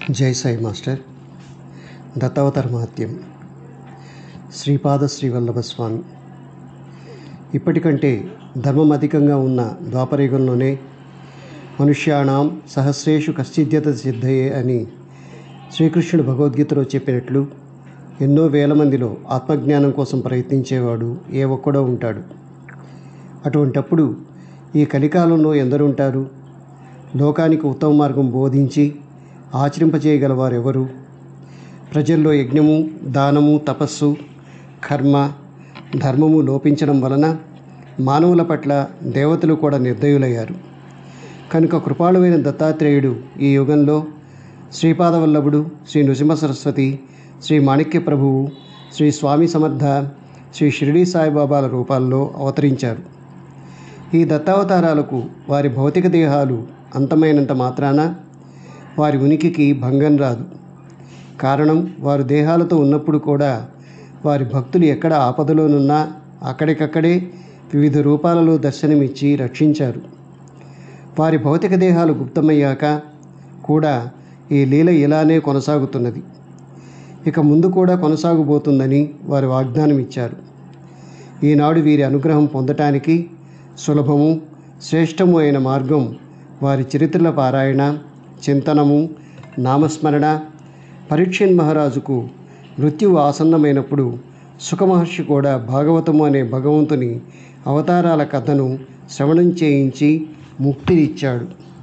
జై సాయి మాస్టర్ దత్తావతార మహత్యం శ్రీపాద శ్రీవల్లభ స్వామి ఇప్పటికంటే ధర్మం అధికంగా ఉన్న ద్వాపరయుగంలోనే మనుష్యాణం సహస్రేషు కశ్చిద్యత సిద్ధయే అని శ్రీకృష్ణుడు భగవద్గీతలో చెప్పినట్లు ఎన్నో వేల మందిలో ఆత్మజ్ఞానం కోసం ప్రయత్నించేవాడు ఏ ఒక్కడో ఉంటాడు అటువంటప్పుడు ఈ కలికాలంలో ఎందరుంటారు లోకానికి ఉత్తమ మార్గం బోధించి ఆచరింపజేయగలవారెవరు ప్రజల్లో యజ్ఞము దానము తపస్సు కర్మ ధర్మము లోపించడం వలన మానవుల పట్ల దేవతలు కూడా నిర్దయులయ్యారు కనుక కృపాళువైన దత్తాత్రేయుడు ఈ యుగంలో శ్రీపాదవల్లభుడు శ్రీ నృసింహ సరస్వతి శ్రీ మాణిక్య ప్రభువు శ్రీ స్వామి సమర్థ శ్రీ షిరిడీ సాయిబాబాల రూపాల్లో అవతరించారు ఈ దత్తావతారాలకు వారి భౌతిక దేహాలు అంతమైనంత మాత్రాన వారి ఉనికికి భంగం రాదు కారణం వారు దేహాలతో ఉన్నప్పుడు కూడా వారి భక్తులు ఎక్కడ ఆపదలోనున్నా అక్కడికక్కడే వివిధ రూపాలలో దర్శనమిచ్చి రక్షించారు వారి భౌతిక దేహాలు గుప్తమయ్యాక కూడా ఈ లీల ఇలానే కొనసాగుతున్నది ఇక ముందు కూడా కొనసాగబోతుందని వారు వాగ్దానం ఇచ్చారు ఈనాడు వీరి అనుగ్రహం పొందటానికి సులభము శ్రేష్టము అయిన మార్గం వారి చరిత్రల పారాయణ చింతనము నామస్మరణ పరీక్షణ్ మహారాజుకు మృత్యువు ఆసన్నమైనప్పుడు సుఖమహర్షి కూడా భాగవతము అనే భగవంతుని అవతారాల కథను శ్రవణం చేయించి ముక్తినిచ్చాడు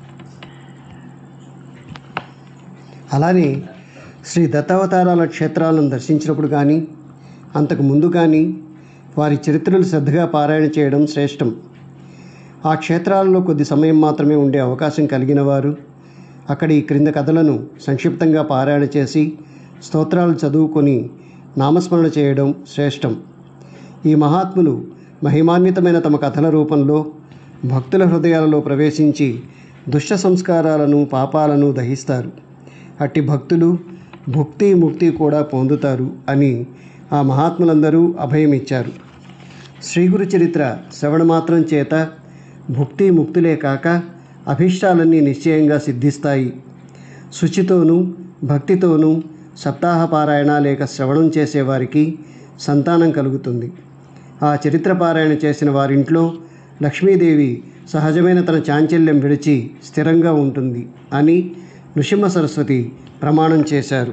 అలానే శ్రీ దత్తావతారాల క్షేత్రాలను దర్శించినప్పుడు కానీ అంతకు ముందు కానీ వారి చరిత్రలు శ్రద్ధగా పారాయణ చేయడం శ్రేష్టం ఆ క్షేత్రాలలో కొద్ది సమయం మాత్రమే ఉండే అవకాశం కలిగిన వారు అక్కడి క్రింద కథలను సంక్షిప్తంగా పారాయణ చేసి స్తోత్రాలు చదువుకొని నామస్మరణ చేయడం శ్రేష్టం ఈ మహాత్ములు మహిమాన్వితమైన తమ కథల రూపంలో భక్తుల హృదయాలలో ప్రవేశించి దుష్ట సంస్కారాలను పాపాలను దహిస్తారు అట్టి భక్తులు భుక్తి ముక్తి కూడా పొందుతారు అని ఆ మహాత్ములందరూ అభయమిచ్చారు శ్రీగురు చరిత్ర శ్రవణ మాత్రం చేత భుక్తి ముక్తులే కాక అభీష్టాలన్నీ నిశ్చయంగా సిద్ధిస్తాయి శుచితోనూ భక్తితోనూ సప్తాహ పారాయణ లేక శ్రవణం చేసేవారికి సంతానం కలుగుతుంది ఆ చరిత్ర పారాయణ చేసిన వారింట్లో లక్ష్మీదేవి సహజమైన తన చాంచల్యం విడిచి స్థిరంగా ఉంటుంది అని నృసింహ సరస్వతి ప్రమాణం చేశారు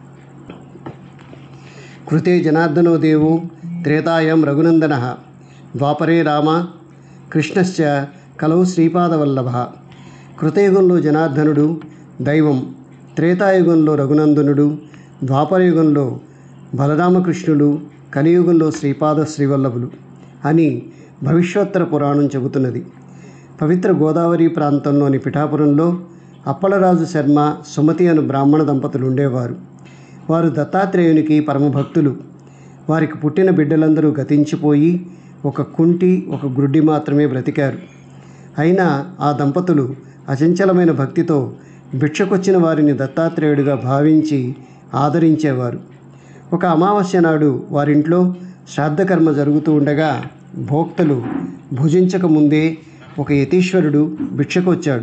కృతే జనార్దనో దేవో త్రేతాయం రఘునందన ద్వాపరే రామ కృష్ణశ్చ కలౌ శ్రీపాదవల్లభ కృతయుగంలో జనార్దనుడు దైవం త్రేతాయుగంలో రఘునందనుడు ద్వాపరయుగంలో బలరామకృష్ణుడు కలియుగంలో శ్రీపాద శ్రీవల్లభులు అని భవిష్యోత్తర పురాణం చెబుతున్నది పవిత్ర గోదావరి ప్రాంతంలోని పిఠాపురంలో అప్పలరాజు శర్మ సుమతి అను బ్రాహ్మణ దంపతులు ఉండేవారు వారు దత్తాత్రేయునికి పరమభక్తులు వారికి పుట్టిన బిడ్డలందరూ గతించిపోయి ఒక కుంటి ఒక గుడ్డి మాత్రమే బ్రతికారు అయినా ఆ దంపతులు అచంచలమైన భక్తితో భిక్షకొచ్చిన వారిని దత్తాత్రేయుడిగా భావించి ఆదరించేవారు ఒక అమావాస్య నాడు వారింట్లో శ్రాద్ధకర్మ జరుగుతూ ఉండగా భోక్తలు భుజించక ముందే ఒక యతీశ్వరుడు భిక్షకొచ్చాడు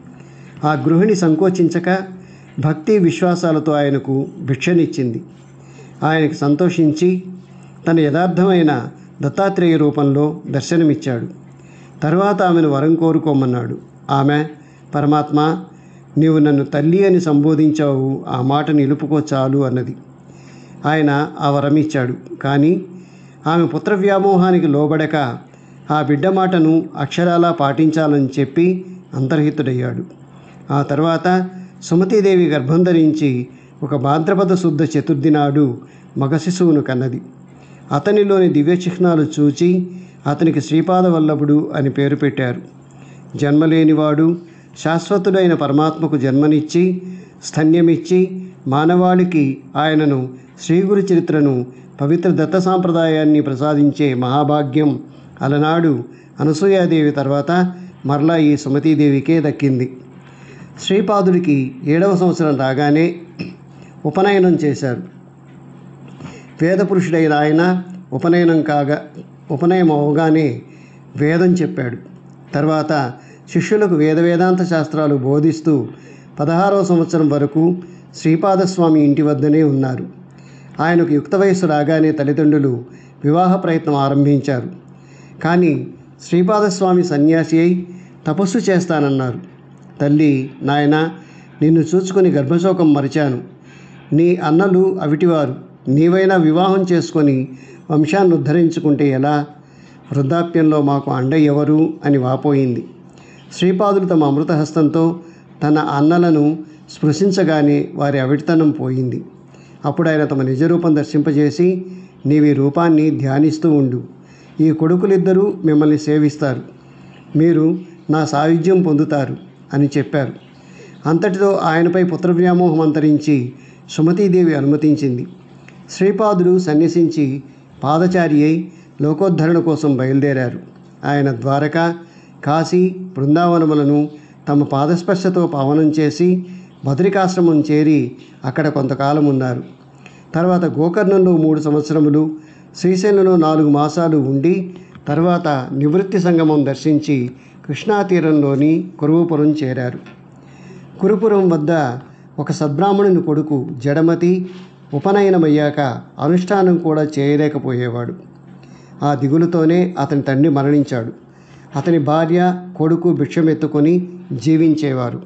ఆ గృహిణి సంకోచించక భక్తి విశ్వాసాలతో ఆయనకు భిక్షనిచ్చింది ఆయనకు సంతోషించి తన యథార్థమైన దత్తాత్రేయ రూపంలో దర్శనమిచ్చాడు తర్వాత ఆమెను వరం కోరుకోమన్నాడు ఆమె పరమాత్మ నీవు నన్ను తల్లి అని సంబోధించావు ఆ మాట నిలుపుకో చాలు అన్నది ఆయన ఆ వరం ఇచ్చాడు కానీ ఆమె పుత్ర వ్యామోహానికి లోబడక ఆ బిడ్డ మాటను అక్షరాలా పాటించాలని చెప్పి అంతర్హితుడయ్యాడు ఆ తర్వాత సుమతీదేవి గర్భం ధరించి ఒక భాద్రపద శుద్ధ చతుర్థి నాడు మగ శిశువును కన్నది అతనిలోని దివ్య చిహ్నాలు చూచి అతనికి శ్రీపాద వల్లభుడు అని పేరు పెట్టారు జన్మలేనివాడు శాశ్వతుడైన పరమాత్మకు జన్మనిచ్చి స్థన్యమిచ్చి మానవాళికి ఆయనను శ్రీగురు చరిత్రను పవిత్ర దత్త సాంప్రదాయాన్ని ప్రసాదించే మహాభాగ్యం అలనాడు అనసూయాదేవి తర్వాత మరలా ఈ సుమతీదేవికే దక్కింది శ్రీపాదుడికి ఏడవ సంవత్సరం రాగానే ఉపనయనం చేశారు వేదపురుషుడైన ఆయన ఉపనయనం కాగా ఉపనయం అవగానే వేదం చెప్పాడు తర్వాత శిష్యులకు వేద వేదాంత శాస్త్రాలు బోధిస్తూ పదహారవ సంవత్సరం వరకు శ్రీపాదస్వామి ఇంటి వద్దనే ఉన్నారు ఆయనకు యుక్త వయస్సు రాగానే తల్లిదండ్రులు వివాహ ప్రయత్నం ఆరంభించారు కానీ శ్రీపాదస్వామి సన్యాసి అయి తపస్సు చేస్తానన్నారు తల్లి నాయన నిన్ను చూచుకొని గర్భశోకం మరిచాను నీ అన్నలు అవిటివారు నీవైనా వివాహం చేసుకొని వంశాన్ని ఉద్ధరించుకుంటే ఎలా వృద్ధాప్యంలో మాకు అండ ఎవరు అని వాపోయింది శ్రీపాదులు తమ అమృతహస్తంతో తన అన్నలను స్పృశించగానే వారి అవిటితనం పోయింది అప్పుడు ఆయన తమ నిజరూపం దర్శింపజేసి నీవి రూపాన్ని ధ్యానిస్తూ ఉండు ఈ కొడుకులిద్దరూ మిమ్మల్ని సేవిస్తారు మీరు నా సాయుధ్యం పొందుతారు అని చెప్పారు అంతటితో ఆయనపై పుత్రవ్యామోహం అంతరించి సుమతీదేవి అనుమతించింది శ్రీపాదుడు సన్యసించి పాదచారి అయి లోకోద్ధరణ కోసం బయలుదేరారు ఆయన ద్వారక కాశీ బృందావనములను తమ పాదస్పర్శతో పావనం చేసి బద్రికాశ్రమం చేరి అక్కడ కొంతకాలం ఉన్నారు తర్వాత గోకర్ణంలో మూడు సంవత్సరములు శ్రీశైలంలో నాలుగు మాసాలు ఉండి తర్వాత నివృత్తి సంగమం దర్శించి కృష్ణా తీరంలోని కురువుపురం చేరారు కురుపురం వద్ద ఒక సద్బ్రాహ్మణుని కొడుకు జడమతి ఉపనయనమయ్యాక అనుష్ఠానం కూడా చేయలేకపోయేవాడు ఆ దిగులుతోనే అతని తండ్రి మరణించాడు అతని భార్య కొడుకు భిక్షమెత్తుకొని జీవించేవారు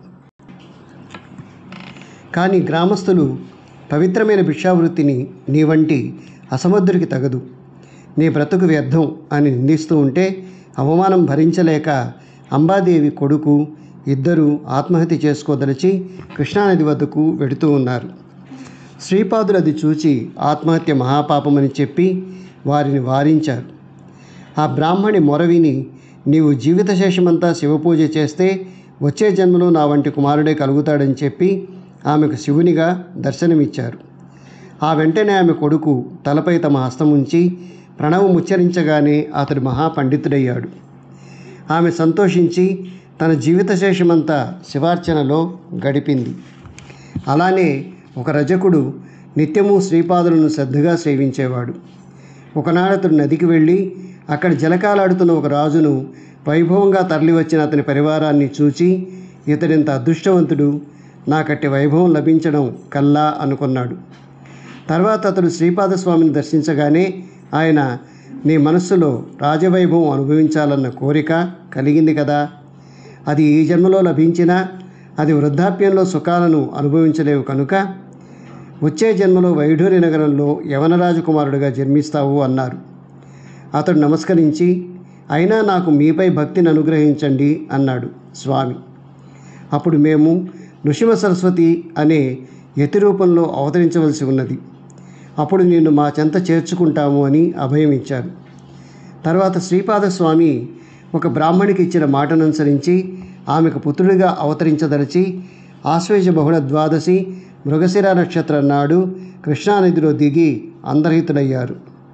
కానీ గ్రామస్తులు పవిత్రమైన భిక్షావృత్తిని నీ వంటి అసమర్థుడికి తగదు నీ బ్రతుకు వ్యర్థం అని నిందిస్తూ ఉంటే అవమానం భరించలేక అంబాదేవి కొడుకు ఇద్దరూ ఆత్మహత్య చేసుకోదలిచి కృష్ణానది వద్దకు వెడుతూ ఉన్నారు శ్రీపాదులు అది చూచి ఆత్మహత్య మహాపాపమని చెప్పి వారిని వారించారు ఆ బ్రాహ్మణి మొర విని నీవు జీవితశేషమంతా శివపూజ చేస్తే వచ్చే జన్మలో నా వంటి కుమారుడే కలుగుతాడని చెప్పి ఆమెకు శివునిగా దర్శనమిచ్చారు ఆ వెంటనే ఆమె కొడుకు తలపై తమ హస్తం ఉంచి ప్రణవం ఉచ్చరించగానే అతడు మహాపండితుడయ్యాడు ఆమె సంతోషించి తన జీవితశేషమంతా శివార్చనలో గడిపింది అలానే ఒక రజకుడు నిత్యము శ్రీపాదులను శ్రద్ధగా సేవించేవాడు ఒకనాడు అతడు నదికి వెళ్ళి అక్కడ జలకాలాడుతున్న ఒక రాజును వైభవంగా తరలివచ్చిన అతని పరివారాన్ని చూచి ఇతడింత అదృష్టవంతుడు నాకట్టి వైభవం లభించడం కల్లా అనుకున్నాడు తర్వాత అతడు శ్రీపాదస్వామిని దర్శించగానే ఆయన నీ మనస్సులో రాజవైభవం అనుభవించాలన్న కోరిక కలిగింది కదా అది ఈ జన్మలో లభించినా అది వృద్ధాప్యంలో సుఖాలను అనుభవించలేవు కనుక వచ్చే జన్మలో వైఢూర్య నగరంలో యవనరాజకుమారుడిగా జన్మిస్తావు అన్నారు అతడు నమస్కరించి అయినా నాకు మీపై భక్తిని అనుగ్రహించండి అన్నాడు స్వామి అప్పుడు మేము నృసింహ సరస్వతి అనే యతి రూపంలో అవతరించవలసి ఉన్నది అప్పుడు నిన్ను మా చెంత చేర్చుకుంటాము అని అభయం ఇచ్చారు తర్వాత శ్రీపాద స్వామి ఒక బ్రాహ్మణికి ఇచ్చిన మాటను అనుసరించి ఆమెకు పుత్రుడిగా అవతరించదలిచి ఆశ్వేజ బహుళ ద్వాదశి మృగశిర నక్షత్రం నాడు కృష్ణానదిలో దిగి అందరహితుడయ్యారు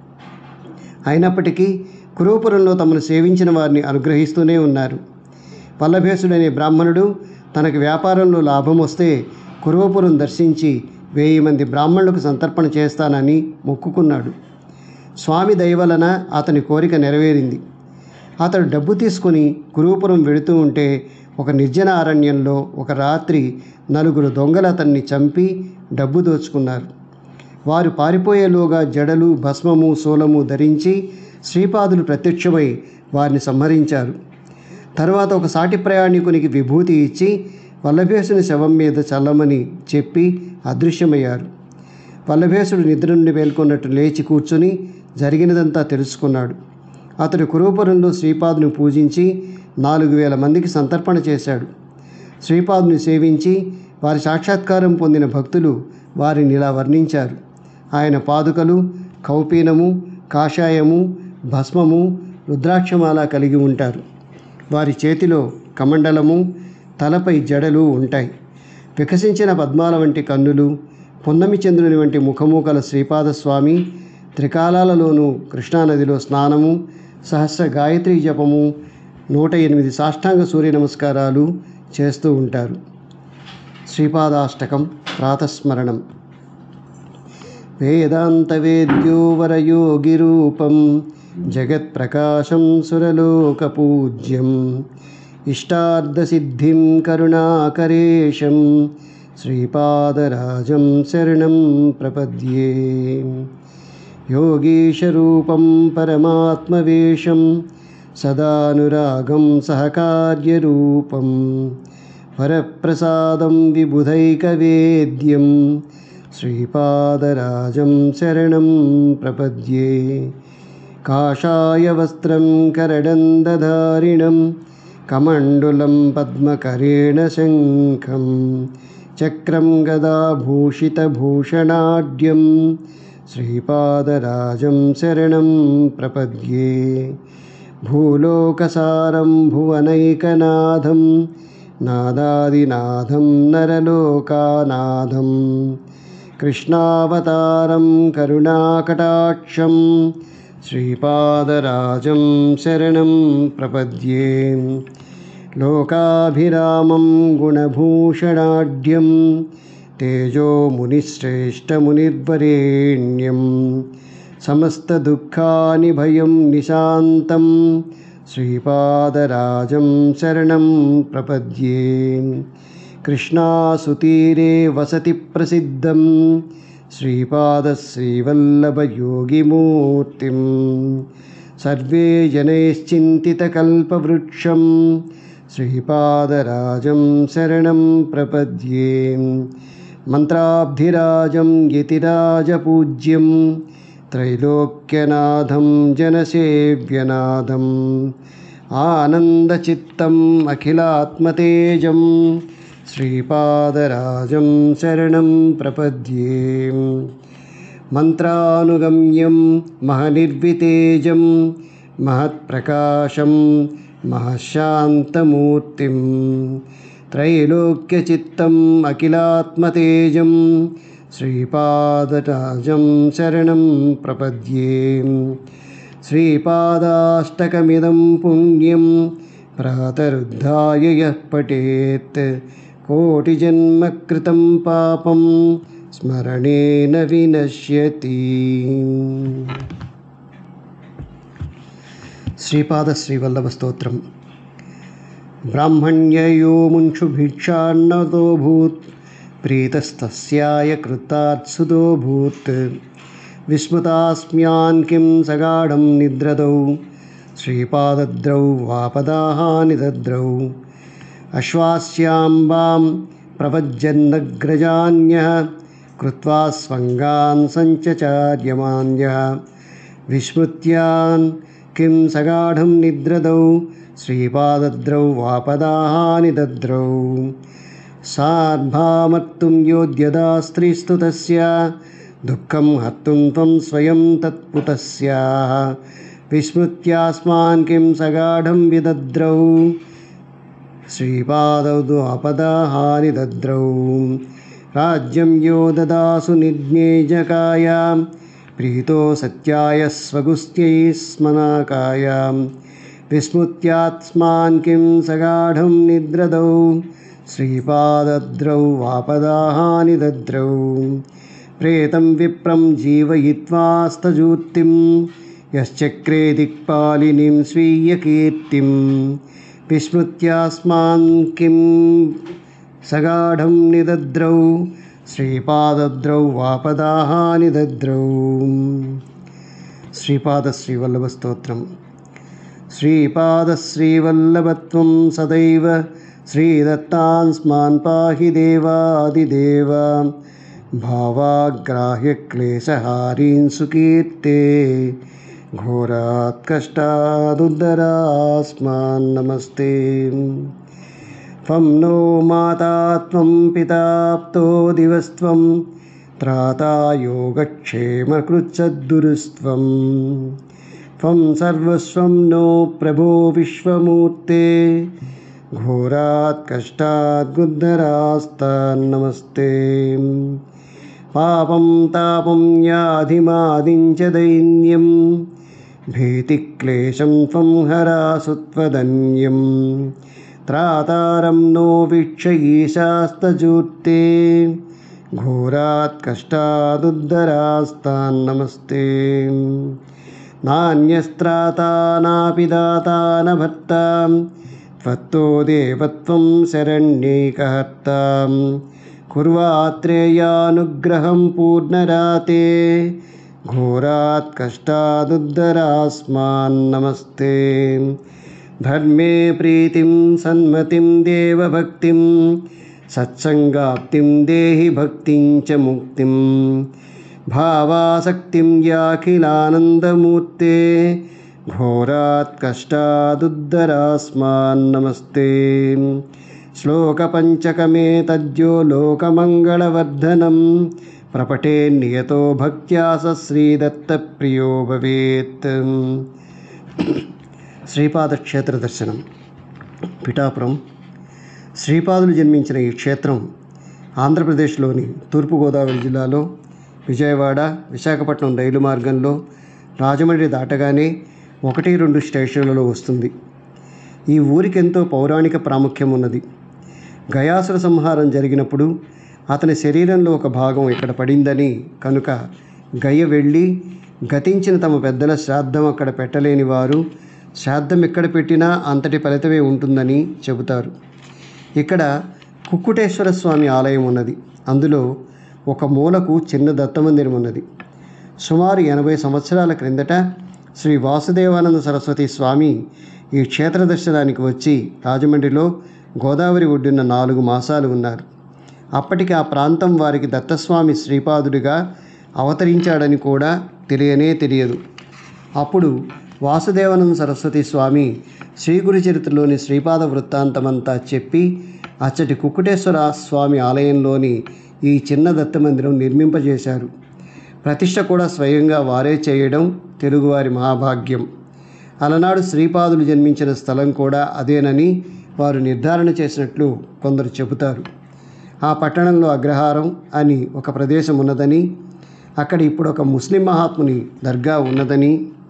అయినప్పటికీ కురూపురంలో తమను సేవించిన వారిని అనుగ్రహిస్తూనే ఉన్నారు పల్లభేసుడనే బ్రాహ్మణుడు తనకు వ్యాపారంలో లాభం వస్తే కురువపురం దర్శించి వెయ్యి మంది బ్రాహ్మణులకు సంతర్పణ చేస్తానని మొక్కుకున్నాడు స్వామి దయ వలన అతని కోరిక నెరవేరింది అతడు డబ్బు తీసుకుని కురువపురం వెళుతూ ఉంటే ఒక నిర్జన అరణ్యంలో ఒక రాత్రి నలుగురు దొంగలు అతన్ని చంపి డబ్బు దోచుకున్నారు వారు పారిపోయేలోగా జడలు భస్మము శూలము ధరించి శ్రీపాదులు ప్రత్యక్షమై వారిని సంహరించారు తర్వాత ఒక సాటి ప్రయాణికునికి విభూతి ఇచ్చి వల్లభేసుని శవం మీద చల్లమని చెప్పి అదృశ్యమయ్యారు వల్లభేసుడు నిద్ర నుండి మేల్కొన్నట్టు లేచి కూర్చుని జరిగినదంతా తెలుసుకున్నాడు అతడు కురూపురంలో శ్రీపాదుని పూజించి నాలుగు వేల మందికి సంతర్పణ చేశాడు శ్రీపాదుని సేవించి వారి సాక్షాత్కారం పొందిన భక్తులు వారిని ఇలా వర్ణించారు ఆయన పాదుకలు కౌపీనము కాషాయము భస్మము రుద్రాక్షమాల కలిగి ఉంటారు వారి చేతిలో కమండలము తలపై జడలు ఉంటాయి వికసించిన పద్మాల వంటి కన్నులు పున్నమి చంద్రుని వంటి ముఖము గల శ్రీపాదస్వామి త్రికాలాలలోనూ కృష్ణానదిలో స్నానము సహస్ర గాయత్రి జపము నూట ఎనిమిది సాష్టాంగ సూర్య నమస్కారాలు చేస్తూ ఉంటారు శ్రీపాదాష్టకం ప్రాతస్మరణం వేదాంతవేద్యో వరయోగిరూపం జగత్ప్రకాశం సురలోకపూజ్యం ఇష్టార్థసిద్ధిం కరుణాకరేశం శ్రీపాదరాజం శరణం ప్రపద్యే योगीशरूपं परमात्मवेशं सदानुरागं सहकार्यरूपं वरप्रसादं विबुधैकवेद्यं श्रीपादराजं शरणं प्रपद्ये काषायवस्त्रं करडन्दधारिणं कमण्डुलं पद्मकरेण शङ्खं चक्रं गदाभूषितभूषणाढ्यं श्रीपादराजं शरणं प्रपद्ये भूलोकसारं भुवनैकनाथं नादादिनाथं नरलोकानाथं कृष्णावतारं करुणाकटाक्षं श्रीपादराजं शरणं प्रपद्ये लोकाभिरामं गुणभूषणाढ्यं तेजोमुनिश्रेष्ठमुनिर्वरेण्यं समस्तदुःखानि भयं निशान्तं श्रीपादराजं शरणं प्रपद्ये कृष्णासुतीरे वसति प्रसिद्धं श्रीपादश्रीवल्लभयोगिमूर्तिं सर्वे जनैश्चिन्तितकल्पवृक्षं श्रीपादराजं शरणं प्रपद्ये मन्त्राब्धिराजं यतिराजपूज्यं त्रैलोक्यनाथं जनसेव्यनाथम् आनन्दचित्तम् अखिलात्मतेजं श्रीपादराजं शरणं प्रपद्ये मन्त्रानुगम्यं महनिर्वितेजं महत्प्रकाशं महशान्तमूर्तिं त्रैलोक्यचित्तम् अखिलात्मतेजं श्रीपादराजं शरणं प्रपद्ये श्रीपादाष्टकमिदं पुण्यं प्रातरुद्धाय यः पठेत् कोटिजन्मकृतं पापं स्मरणेन विनश्यति శ్రీపాద శ్రీవల్లభ స్తోత్రం బ్రాహ్మణ్యయో ముంక్షు భిక్షాన్నతోభూత్ ప్రీతస్తస్యాయ కృతాత్సుతోభూత్ విస్మృతాస్మ్యాన్ కిం సగాఢం నిద్రదౌ శ్రీపాదద్రౌ వాపదాహానిదద్రౌ అశ్వాస్యాంబాం ప్రవజ్జన్నగ్రజాన్యः కృత్వా స్వంగాన్ సంచచార్యమాన్యः విస్మృత్యాన్ కిం సగాఢం నిద్రదౌ శ్రీపాదద్రౌ వాపదాహాని దద్రౌ సార్భామర్తుం యోద్యదా స్త్రీస్తు తస్య దుఃఖం హర్తుం త్వం స్వయం తత్పుతస్యాः విస్మృత్యాస్మాన్ కిం సగాఢం విదద్రౌ శ్రీపాదౌ ద్వాపదాహాని దద్రౌ రాజ్యం యో దదాసు నిజ్ఞేజకాయ ప్రీతో సత్యాయ స్వగుస్త్యై స్మనాకాయ విస్మృత్యాత్స్మాన్ కిం సగాఢం నిద్రదౌ శ్రీపాదద్రౌ వాపదాహాని దద్రౌ ప్రేతం విప్రం జీవయిత్వాస్తజూర్తిం యశ్చక్రే దిక్పాలినిం స్వీయకీర్తిం విస్మృత్యాస్మాన్ కిం సగాఢం నిదద్రౌ శ్రీపాదద్రౌ వాపదాహాని దద్రౌ శ్రీపాద శ్రీవల్లభ స్తోత్రం శ్రీపాద శ్రీవల్లభత్వం సదైవ శ్రీదత్తాన్ స్మాన్ పాహి దేవాదిదేవ భావాగ్రాహ్యక్లేశహారీన్ సుకీర్తే ఘోరాత్ కష్టాదుద్దరాస్మాన్ నమస్తే త్వం నో మాతా త్వం పితాప్తో దివస్త్వం త్రాతా యోగక్షేమకృచ్చద్దురుస్త్వం త్వం సర్వస్వం నో ప్రభో విశ్వమూర్తే ఘోరాత్ కష్టాద్గుద్ధరాస్తాన్నమస్తే పాపం తాపం యాధిమాదించ దైన్యం భీతిక్లేశం త్వం హరాసుత్వదన్యం త్రాతారం నో వీక్ష ఈశాస్తజూర్తే ఘోరాత్ కష్టాదుద్దరాస్తాన్నమస్తే నాణ్యస్త్రాతా నాపి దాతా న భర్త त्वत्तो देवत्वं शरण्यैकहर्तां కుర్వాత్రేయానుగ్రహం పూర్ణరాతే ఘోరాత్ కష్టాదుద్ధరాస్మాన్ నమస్తే ధర్మే ప్రీతిం సన్మతిం దేవభక్తిం సత్సంగాప్తిం దేహి భక్తిం చ ముక్తిం భావాసక్తిం యాఖిలానందమూర్తే ఘోరాత్ కష్టాదుద్ధరాస్మాన్ నమస్తే శ్లోకపంచకమే తద్యో లోకమంగళవర్ధనం ప్రపటే నియతో భక్త్యా స శ్రీదత్తప్రియో భవేత్ శ్రీపాద క్షేత్ర దర్శనం పిఠాపురం శ్రీపాదులు జన్మించిన ఈ క్షేత్రం ఆంధ్రప్రదేశ్లోని తూర్పుగోదావరి జిల్లాలో విజయవాడ విశాఖపట్నం రైలు మార్గంలో రాజమండ్రి దాటగానే ఒకటి రెండు స్టేషన్లలో వస్తుంది ఈ ఊరికి ఎంతో పౌరాణిక ప్రాముఖ్యం ఉన్నది గయాసుర సంహారం జరిగినప్పుడు అతని శరీరంలో ఒక భాగం ఇక్కడ పడిందని కనుక గయ్య వెళ్ళి గతించిన తమ పెద్దల శ్రాద్ధం అక్కడ పెట్టలేని వారు శ్రాద్ధం ఎక్కడ పెట్టినా అంతటి ఫలితమే ఉంటుందని చెబుతారు ఇక్కడ కుక్కుటేశ్వర స్వామి ఆలయం ఉన్నది అందులో ఒక మూలకు చిన్న దత్తమందిరం ఉన్నది సుమారు ఎనభై సంవత్సరాల క్రిందట శ్రీ వాసుదేవానంద సరస్వతి స్వామి ఈ క్షేత్ర దర్శనానికి వచ్చి రాజమండ్రిలో గోదావరి ఒడ్డున నాలుగు మాసాలు ఉన్నారు అప్పటికి ఆ ప్రాంతం వారికి దత్తస్వామి శ్రీపాదుడిగా అవతరించాడని కూడా తెలియనే తెలియదు అప్పుడు వాసుదేవానంద సరస్వతి స్వామి శ్రీ గురు చరిత్రలోని శ్రీపాద వృత్తాంతమంతా చెప్పి అచ్చటి కుక్కుటేశ్వర స్వామి ఆలయంలోని ఈ చిన్న దత్తమందిరం నిర్మింపజేశారు ప్రతిష్ట కూడా స్వయంగా వారే చేయడం తెలుగువారి మహాభాగ్యం అలనాడు శ్రీపాదులు జన్మించిన స్థలం కూడా అదేనని వారు నిర్ధారణ చేసినట్లు కొందరు చెబుతారు ఆ పట్టణంలో అగ్రహారం అని ఒక ప్రదేశం ఉన్నదని అక్కడ ఇప్పుడు ఒక ముస్లిం మహాత్ముని దర్గా ఉన్నదని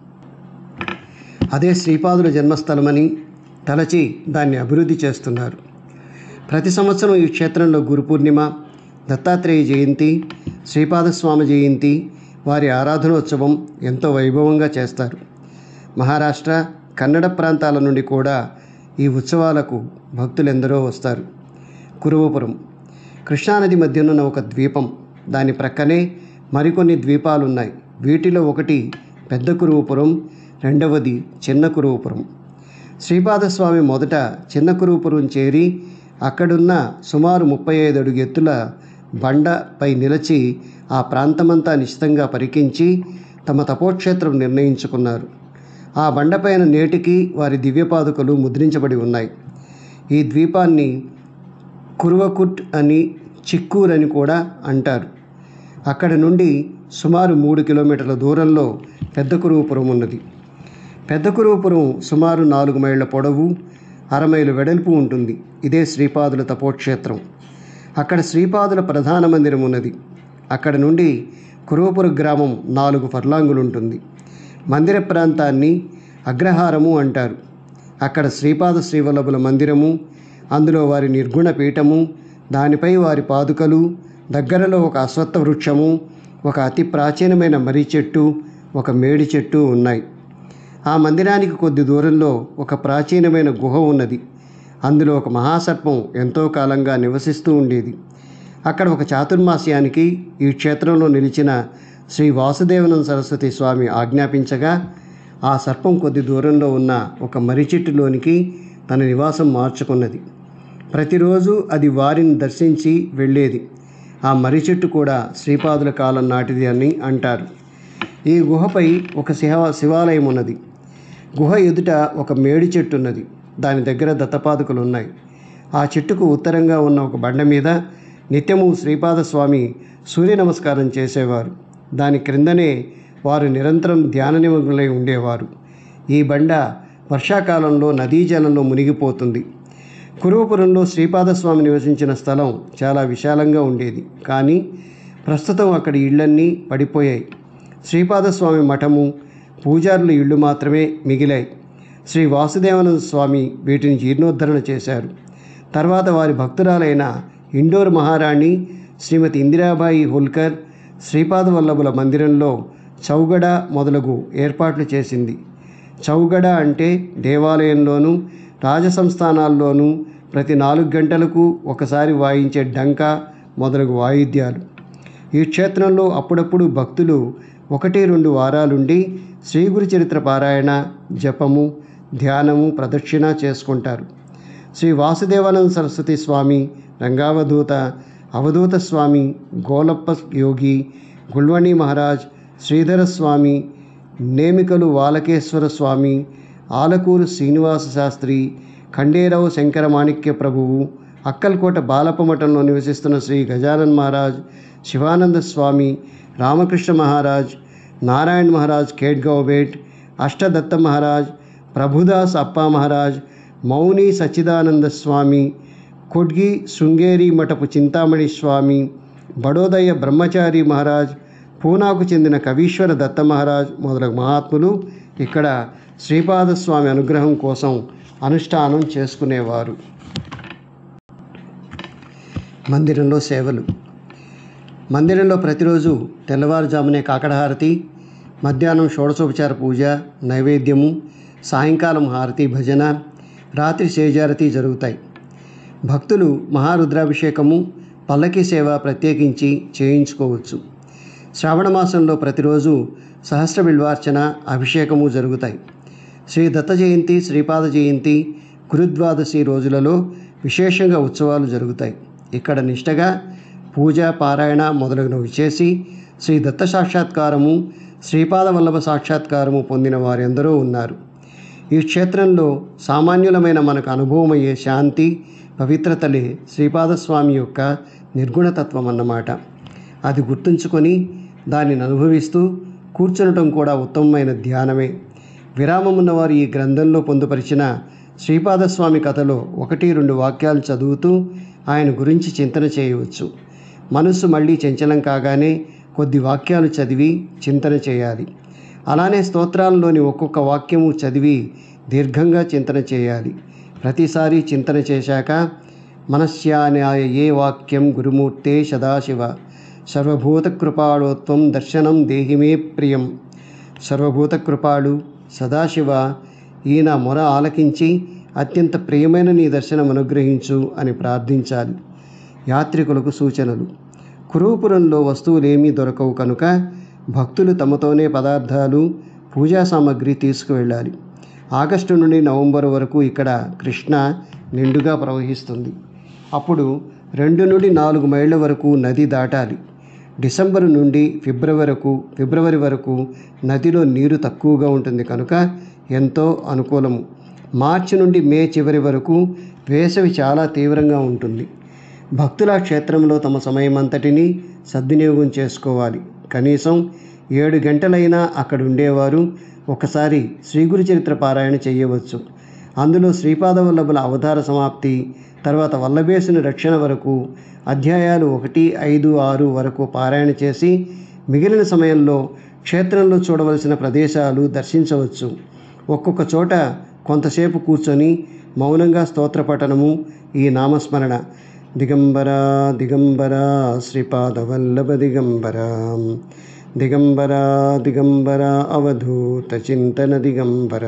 అదే శ్రీపాదుల జన్మస్థలమని తలచి దాన్ని అభివృద్ధి చేస్తున్నారు ప్రతి సంవత్సరం ఈ క్షేత్రంలో గురు పూర్ణిమ దత్తాత్రేయ జయంతి శ్రీపాదస్వామి జయంతి వారి ఆరాధనోత్సవం ఎంతో వైభవంగా చేస్తారు మహారాష్ట్ర కన్నడ ప్రాంతాల నుండి కూడా ఈ ఉత్సవాలకు భక్తులెందరో వస్తారు కురువపురం కృష్ణానది మధ్యనున్న ఒక ద్వీపం దాని ప్రక్కనే మరికొన్ని ద్వీపాలు ఉన్నాయి వీటిలో ఒకటి పెద్ద కురువపురం రెండవది చిన్న కురువపురం శ్రీపాదస్వామి మొదట చిన్న కురువపురం చేరి అక్కడున్న సుమారు ముప్పై ఐదు అడుగు ఎత్తుల బండపై నిలిచి ఆ ప్రాంతమంతా నిశ్చితంగా పరికించి తమ తపోక్షేత్రం నిర్ణయించుకున్నారు ఆ బండపైన నేటికి వారి దివ్యపాదుకలు ముద్రించబడి ఉన్నాయి ఈ ద్వీపాన్ని కురువకుట్ అని చిక్కూర్ అని కూడా అంటారు అక్కడ నుండి సుమారు మూడు కిలోమీటర్ల దూరంలో పెద్ద కురువపురం ఉన్నది పెద్ద కురువపురం సుమారు నాలుగు మైళ్ళ పొడవు అరమైలు వెడల్పు ఉంటుంది ఇదే శ్రీపాదుల తపోక్షేత్రం అక్కడ శ్రీపాదుల ప్రధాన మందిరం ఉన్నది అక్కడ నుండి కురువపుర గ్రామం నాలుగు ఫర్లాంగులు ఉంటుంది మందిర ప్రాంతాన్ని అగ్రహారము అంటారు అక్కడ శ్రీపాద శ్రీవల్లభుల మందిరము అందులో వారి నిర్గుణ పీఠము దానిపై వారి పాదుకలు దగ్గరలో ఒక అశ్వత్థ వృక్షము ఒక అతి ప్రాచీనమైన మర్రి చెట్టు ఒక మేడి చెట్టు ఉన్నాయి ఆ మందిరానికి కొద్ది దూరంలో ఒక ప్రాచీనమైన గుహ ఉన్నది అందులో ఒక మహాసర్పం ఎంతో కాలంగా నివసిస్తూ ఉండేది అక్కడ ఒక చాతుర్మాస్యానికి ఈ క్షేత్రంలో నిలిచిన శ్రీ వాసుదేవనంద సరస్వతి స్వామి ఆజ్ఞాపించగా ఆ సర్పం కొద్ది దూరంలో ఉన్న ఒక మర్రి చెట్టులోనికి తన నివాసం మార్చుకున్నది ప్రతిరోజు అది వారిని దర్శించి వెళ్ళేది ఆ మర్రి చెట్టు కూడా శ్రీపాదుల కాలం నాటిది అని అంటారు ఈ గుహపై ఒక శివ శివాలయం ఉన్నది గుహ ఎదుట ఒక మేడి చెట్టు ఉన్నది దాని దగ్గర దత్తపాదుకలు ఉన్నాయి ఆ చెట్టుకు ఉత్తరంగా ఉన్న ఒక బండ మీద నిత్యము శ్రీపాద స్వామి సూర్య నమస్కారం చేసేవారు దాని క్రిందనే వారు నిరంతరం ధ్యాన నిమగ్నులై ఉండేవారు ఈ బండ వర్షాకాలంలో నదీ జలంలో మునిగిపోతుంది కురువపురంలో శ్రీపాదస్వామి నివసించిన స్థలం చాలా విశాలంగా ఉండేది కానీ ప్రస్తుతం అక్కడి ఇళ్ళన్నీ పడిపోయాయి శ్రీపాదస్వామి మఠము పూజారుల ఇళ్ళు మాత్రమే మిగిలాయి శ్రీ వాసుదేవానంద స్వామి వీటిని జీర్ణోద్ధరణ చేశారు తర్వాత వారి భక్తురాలైన ఇండోర్ మహారాణి శ్రీమతి ఇందిరాబాయి హోల్కర్ శ్రీపాద వల్లభుల మందిరంలో చౌగడ మొదలగు ఏర్పాట్లు చేసింది చౌగడ అంటే దేవాలయంలోనూ రాజసంస్థానాల్లోనూ ప్రతి నాలుగు గంటలకు ఒకసారి వాయించే డంక మొదలగు వాయిద్యాలు ఈ క్షేత్రంలో అప్పుడప్పుడు భక్తులు ఒకటి రెండు వారాలుండి శ్రీ గురు చరిత్ర పారాయణ జపము ధ్యానము ప్రదక్షిణ చేసుకుంటారు శ్రీ వాసుదేవానంద సరస్వతి స్వామి రంగావధూత అవధూత స్వామి గోలప్ప యోగి గుల్వణి మహారాజ్ శ్రీధర స్వామి నేమికలు వాలకేశ్వర స్వామి ఆలకూరు శ్రీనివాస శాస్త్రి ఖండేరావు శంకర మాణిక్య ప్రభువు అక్కల్కోట బాలప్ప మఠంలో నివసిస్తున్న శ్రీ గజానన్ మహారాజ్ శివానంద స్వామి రామకృష్ణ మహారాజ్ నారాయణ్ మహారాజ్ కేట్గౌబేట్ అష్టదత్త మహారాజ్ ప్రభుదాస్ అప్పా మహారాజ్ మౌని సచ్చిదానంద స్వామి కొడ్గి శృంగేరి మఠపు చింతామణి స్వామి బడోదయ బ్రహ్మచారి మహారాజ్ పూనాకు చెందిన కవీశ్వర దత్త మహారాజ్ మొదలగు మహాత్ములు ఇక్కడ శ్రీపాదస్వామి అనుగ్రహం కోసం అనుష్ఠానం చేసుకునేవారు మందిరంలో సేవలు మందిరంలో ప్రతిరోజు తెల్లవారుజామునే కాకడహారతి మధ్యాహ్నం షోడశోపచార పూజ నైవేద్యము సాయంకాలం హారతి భజన రాత్రి సేజారతి జరుగుతాయి భక్తులు మహారుద్రాభిషేకము పల్లకి సేవ ప్రత్యేకించి చేయించుకోవచ్చు శ్రావణ మాసంలో ప్రతిరోజు సహస్ర బిల్వార్చన అభిషేకము జరుగుతాయి శ్రీ దత్త జయంతి శ్రీపాద జయంతి గురుద్వాదశి రోజులలో విశేషంగా ఉత్సవాలు జరుగుతాయి ఇక్కడ నిష్టగా పూజ పారాయణ మొదలగునవి చేసి శ్రీ దత్త సాక్షాత్కారము శ్రీపాద వల్లభ సాక్షాత్కారము పొందిన వారెందరో ఉన్నారు ఈ క్షేత్రంలో సామాన్యులమైన మనకు అనుభవమయ్యే శాంతి పవిత్రతలే శ్రీపాదస్వామి యొక్క నిర్గుణతత్వం అన్నమాట అది గుర్తుంచుకొని దానిని అనుభవిస్తూ కూర్చునటం కూడా ఉత్తమమైన ధ్యానమే విరామమున్నవారు ఈ గ్రంథంలో పొందుపరిచిన శ్రీపాదస్వామి కథలో ఒకటి రెండు వాక్యాలు చదువుతూ ఆయన గురించి చింతన చేయవచ్చు మనస్సు మళ్ళీ చంచలం కాగానే కొద్ది వాక్యాలు చదివి చింతన చేయాలి అలానే స్తోత్రాల్లోని ఒక్కొక్క వాక్యము చదివి దీర్ఘంగా చింతన చేయాలి ప్రతిసారి చింతన చేశాక మనస్యాన్యాయ ఏ వాక్యం గురుమూర్తే సదాశివ సర్వభూత కృపాళోత్వం దర్శనం దేహిమే ప్రియం సర్వభూత కృపాళు సదాశివ ఈయన మొర ఆలకించి అత్యంత ప్రియమైన నీ దర్శనం అనుగ్రహించు అని ప్రార్థించాలి యాత్రికులకు సూచనలు కురూపురంలో వస్తువులేమీ దొరకవు కనుక భక్తులు తమతోనే పదార్థాలు పూజా సామాగ్రి తీసుకువెళ్ళాలి ఆగస్టు నుండి నవంబర్ వరకు ఇక్కడ కృష్ణ నిండుగా ప్రవహిస్తుంది అప్పుడు రెండు నుండి నాలుగు మైళ్ళ వరకు నది దాటాలి డిసెంబరు నుండి ఫిబ్రవరి వరకు ఫిబ్రవరి వరకు నదిలో నీరు తక్కువగా ఉంటుంది కనుక ఎంతో అనుకూలము మార్చి నుండి మే చివరి వరకు వేసవి చాలా తీవ్రంగా ఉంటుంది భక్తుల క్షేత్రంలో తమ సమయమంతటిని సద్వినియోగం చేసుకోవాలి కనీసం ఏడు గంటలైనా అక్కడ ఉండేవారు ఒకసారి శ్రీ గురు చరిత్ర పారాయణ చేయవచ్చు అందులో శ్రీపాద వల్లభుల అవతార సమాప్తి తర్వాత వల్లభేసుని రక్షణ వరకు అధ్యాయాలు ఒకటి ఐదు ఆరు వరకు పారాయణ చేసి మిగిలిన సమయంలో క్షేత్రంలో చూడవలసిన ప్రదేశాలు దర్శించవచ్చు ఒక్కొక్క చోట కొంతసేపు కూర్చొని మౌనంగా స్తోత్ర పఠనము ఈ నామస్మరణ దిగంబర దిగంబర శ్రీపాదవల్లభ దిగంబర దిగంబర దిగంబర అవధూత చింతన దిగంబర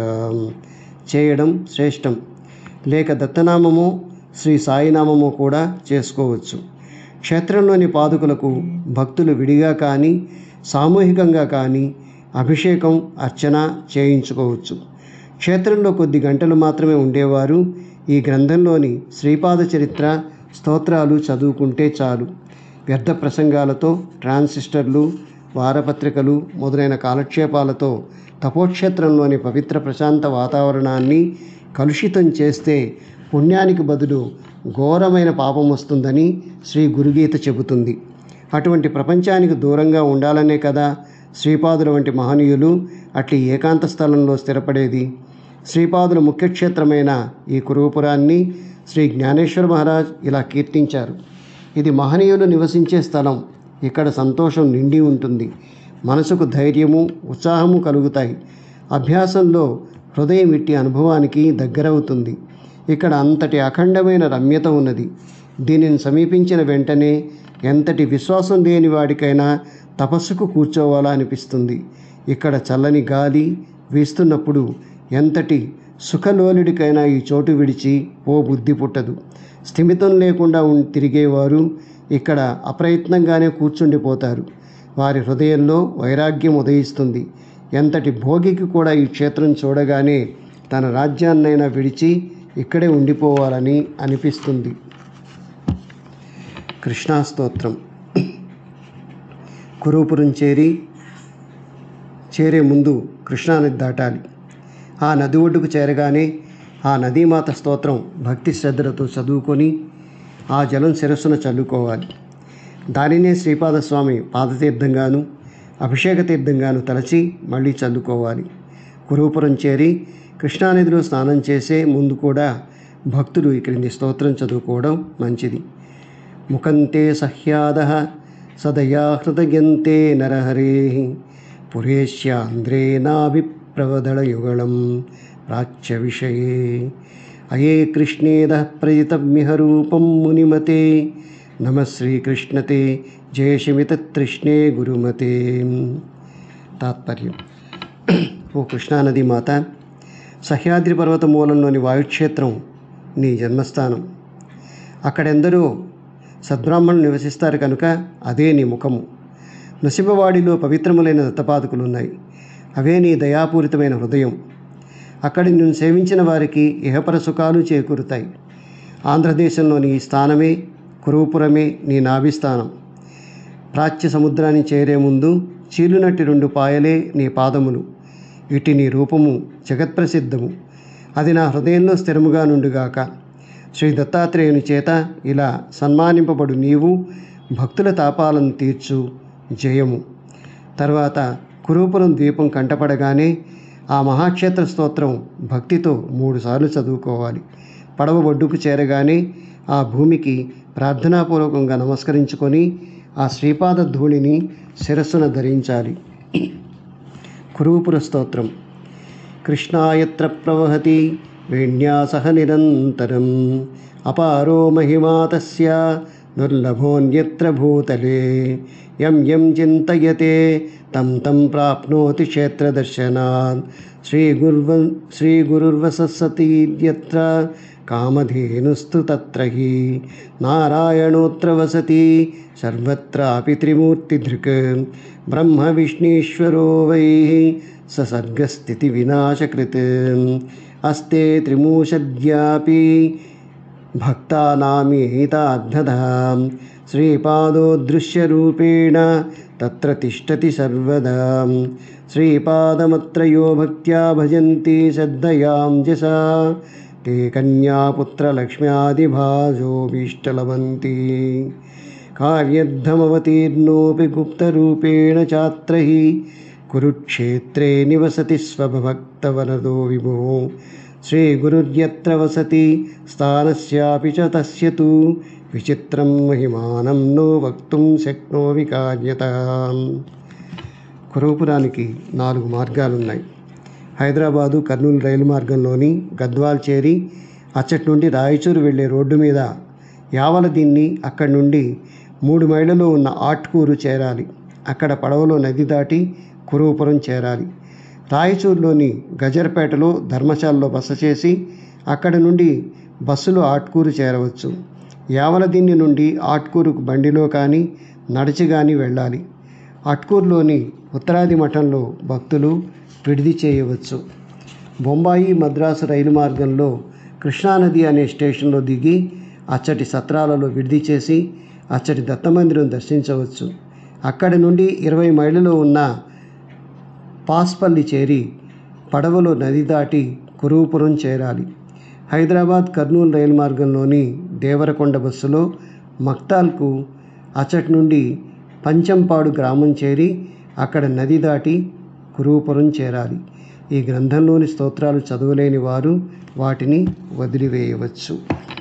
చేయడం శ్రేష్టం లేక దత్తనామము శ్రీ సాయినామము కూడా చేసుకోవచ్చు క్షేత్రంలోని పాదుకులకు భక్తులు విడిగా కానీ సామూహికంగా కానీ అభిషేకం అర్చన చేయించుకోవచ్చు క్షేత్రంలో కొద్ది గంటలు మాత్రమే ఉండేవారు ఈ గ్రంథంలోని శ్రీపాద చరిత్ర స్తోత్రాలు చదువుకుంటే చాలు వ్యర్థ ప్రసంగాలతో ట్రాన్సిస్టర్లు వారపత్రికలు మొదలైన కాలక్షేపాలతో తపోక్షేత్రంలోని పవిత్ర ప్రశాంత వాతావరణాన్ని కలుషితం చేస్తే పుణ్యానికి బదులు ఘోరమైన పాపం వస్తుందని శ్రీ గురుగీత చెబుతుంది అటువంటి ప్రపంచానికి దూరంగా ఉండాలనే కదా శ్రీపాదుల వంటి మహనీయులు అట్లి ఏకాంత స్థలంలో స్థిరపడేది శ్రీపాదుల ముఖ్యక్షేత్రమైన ఈ కురుపురాన్ని శ్రీ జ్ఞానేశ్వర మహారాజ్ ఇలా కీర్తించారు ఇది మహనీయులు నివసించే స్థలం ఇక్కడ సంతోషం నిండి ఉంటుంది మనసుకు ధైర్యము ఉత్సాహము కలుగుతాయి అభ్యాసంలో హృదయం ఇట్టి అనుభవానికి దగ్గరవుతుంది ఇక్కడ అంతటి అఖండమైన రమ్యత ఉన్నది దీనిని సమీపించిన వెంటనే ఎంతటి విశ్వాసం లేని వాడికైనా తపస్సుకు కూర్చోవాలా అనిపిస్తుంది ఇక్కడ చల్లని గాలి వీస్తున్నప్పుడు ఎంతటి సుఖలోలుడికైనా ఈ చోటు విడిచి ఓ బుద్ధి పుట్టదు స్థిమితం లేకుండా ఉం తిరిగేవారు ఇక్కడ అప్రయత్నంగానే కూర్చుండిపోతారు వారి హృదయంలో వైరాగ్యం ఉదయిస్తుంది ఎంతటి భోగికి కూడా ఈ క్షేత్రం చూడగానే తన రాజ్యాన్నైనా విడిచి ఇక్కడే ఉండిపోవాలని అనిపిస్తుంది కృష్ణాస్తోత్రం కురూపురం చేరి చేరే ముందు కృష్ణానది దాటాలి ఆ నది ఒడ్డుకు చేరగానే ఆ నదీమాత స్తోత్రం భక్తి శ్రద్ధలతో చదువుకొని ఆ జలం శిరస్సున చల్లుకోవాలి దానినే శ్రీపాదస్వామి పాదతీర్థంగాను అభిషేక తీర్థంగాను తలచి మళ్ళీ చల్లుకోవాలి కురూపురం చేరి కృష్ణానదిలో స్నానం చేసే ముందు కూడా భక్తులు ఈ క్రింది స్తోత్రం చదువుకోవడం మంచిది ముఖంతే సహ్యాద సదయా హృదయంతే నరహరే పురేష్యాంద్రేనాభిప్రవదళయుగళం ప్రాచ్య విషయే అయే కృష్ణేద ప్రజితమిహ రూపం మునిమతే నమ శ్రీకృష్ణతే జయశమితృష్ణే గురుమతే తాత్పర్యం ఓ కృష్ణానది మాత సహ్యాద్రి పర్వత మూలంలోని వాయుక్షేత్రం నీ జన్మస్థానం అక్కడెందరో సద్బ్రాహ్మణులు నివసిస్తారు కనుక అదే నీ ముఖము నృసింహవాడిలో పవిత్రములైన దత్తపాదకులు ఉన్నాయి అవే నీ దయాపూరితమైన హృదయం అక్కడి నిన్ను సేవించిన వారికి ఇహపర సుఖాలు చేకూరుతాయి ఆంధ్రదేశంలోని ఈ స్థానమే కురుపురమే నీ నాభిస్థానం ప్రాచ్య సముద్రాన్ని చేరే ముందు చీలునట్టి రెండు పాయలే నీ పాదములు ఇటు నీ రూపము జగత్ప్రసిద్ధము అది నా హృదయంలో స్థిరముగా నుండుగాక శ్రీ దత్తాత్రేయుని చేత ఇలా సన్మానింపబడు నీవు భక్తుల తాపాలను తీర్చు జయము తర్వాత కురూపురం ద్వీపం కంటపడగానే ఆ మహాక్షేత్ర స్తోత్రం భక్తితో మూడుసార్లు చదువుకోవాలి పడవ ఒడ్డుకు చేరగానే ఆ భూమికి ప్రార్థనాపూర్వకంగా నమస్కరించుకొని ఆ శ్రీపాద ధూళిని శిరస్సున ధరించాలి కురూపుర స్తోత్రం కృష్ణాయత్ర ప్రవహతి వేణ్యాసహ నిరంతరం అపారో మహిమా తస్య దుర్లభోన్యత్ర భూతలే యం యం చింతయతే తం తం ప్రాప్నోతి క్షేత్రదర్శనాత్ శ్రీగుర్వ శ్రీగురుర్వసత్సతీత్ర కామధేనుస్తు తత్ర హి నారాయణోత్ర వసతి సర్వత్రాపి త్రిమూర్తిధృక్ బ్రహ్మ విష్ణీశ్వరో వై ససర్గస్థితి వినాశకృత్ అస్తే త్రిమూషద్యాపి భక్తానామేతార్థధాం శ్రీపాదోదృశ్యరూపేణ తత్ర తిష్టతి సర్వదా శ్రీపాదమత్రయో భక్త్యా భజంతి శ్రద్ధయాం జసా ते कन्यापुत्रलक्ष्म्यादिभाजोऽभीष्टलवन्ति कार्यद्धमवतीर्णोऽपि गुप्तरूपेण चात्र हि कुरुक्षेत्रे निवसति स्वभक्तवरदो विभुः श्रीगुरुर्यत्र वसति स्थानस्यापि च तस्य तु विचित्रं महिमानं नो వక్తుం శక్నోమి కార్యత కురవపురానికి నాలుగు మార్గాలున్నాయి హైదరాబాదు కర్నూలు రైలు మార్గంలోని గద్వాల్ చేరి అచ్చటి నుండి రాయచూరు వెళ్ళే రోడ్డు మీద యావల దీన్ని అక్కడి నుండి మూడు మైళ్ళలో ఉన్న ఆట్కూరు చేరాలి అక్కడ పడవలో నది దాటి కురువపురం చేరాలి రాయచూరులోని గజర్పేటలో ధర్మశాలలో బస చేసి అక్కడి నుండి బస్సులో ఆట్కూరు చేరవచ్చు యావలదిన్ని నుండి ఆట్కూరుకు బండిలో కానీ నడిచి కానీ వెళ్ళాలి అట్కూరులోని ఉత్తరాది మఠంలో భక్తులు విడిది చేయవచ్చు బొంబాయి మద్రాసు రైలు మార్గంలో కృష్ణానది అనే స్టేషన్లో దిగి అచ్చటి సత్రాలలో విడిది చేసి అచ్చటి దత్తమందిరం దర్శించవచ్చు అక్కడి నుండి ఇరవై మైళ్ళలో ఉన్న పాస్పల్లి చేరి పడవలో నది దాటి కురువుపురం చేరాలి హైదరాబాద్ కర్నూలు రైలు మార్గంలోని దేవరకొండ బస్సులో మక్తాల్కు అచ్చటి నుండి పంచంపాడు గ్రామం చేరి అక్కడ నది దాటి కురువుపురం చేరాలి ఈ గ్రంథంలోని స్తోత్రాలు చదవలేని వారు వాటిని వదిలివేయవచ్చు